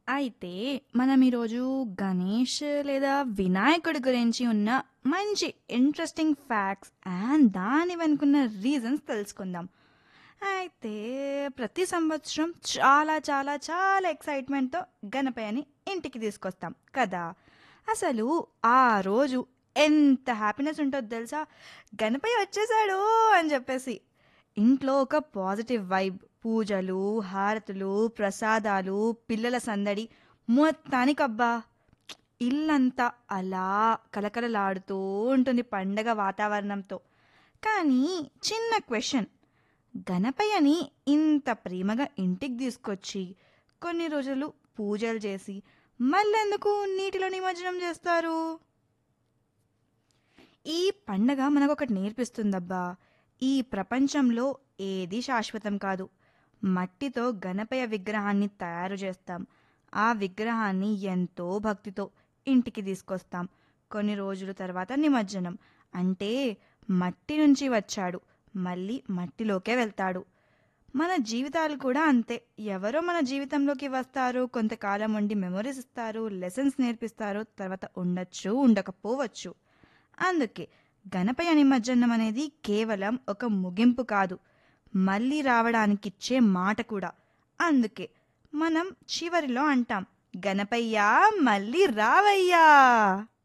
అయితే మనం ఈరోజు గణేష్ లేదా వినాయకుడి గురించి ఉన్న మంచి ఇంట్రెస్టింగ్ ఫ్యాక్ట్స్ అండ్ దాని వెనుకున్న రీజన్స్ తెలుసుకుందాం అయితే ప్రతి సంవత్సరం చాలా చాలా చాలా ఎక్సైట్మెంట్తో గణపయ్యని ఇంటికి తీసుకొస్తాం కదా అసలు ఆ రోజు ఎంత హ్యాపీనెస్ ఉంటుందో తెలుసా గణపయ్య వచ్చేసాడు అని చెప్పేసి ఇంట్లో ఒక పాజిటివ్ వైబ్ పూజలు హారతులు ప్రసాదాలు పిల్లల సందడి మొత్తానికబ్బా ఇల్లంతా అలా కలకలలాడుతూ ఉంటుంది పండగ వాతావరణంతో కానీ చిన్న క్వశ్చన్ గణపయ్యని ఇంత ప్రేమగా ఇంటికి తీసుకొచ్చి కొన్ని రోజులు పూజలు చేసి మళ్ళెందుకు నీటిలో నిమజ్జనం చేస్తారు ఈ పండగ మనకు ఒకటి నేర్పిస్తుందబ్బా ఈ ప్రపంచంలో ఏది శాశ్వతం కాదు మట్టితో గణపయ్య విగ్రహాన్ని తయారు చేస్తాం ఆ విగ్రహాన్ని ఎంతో భక్తితో ఇంటికి తీసుకొస్తాం కొన్ని రోజుల తర్వాత నిమజ్జనం అంటే మట్టి నుంచి వచ్చాడు మళ్ళీ మట్టిలోకే వెళ్తాడు మన జీవితాలు కూడా అంతే ఎవరో మన జీవితంలోకి వస్తారు కొంతకాలం ఉండి మెమొరీస్ ఇస్తారు లెసన్స్ నేర్పిస్తారు తర్వాత ఉండొచ్చు ఉండకపోవచ్చు అందుకే గణపయ్య నిమజ్జనం అనేది కేవలం ఒక ముగింపు కాదు మళ్ళీ రావడానికిచ్చే మాట కూడా అందుకే మనం చివరిలో అంటాం గణపయ్య మళ్ళీ రావయ్యా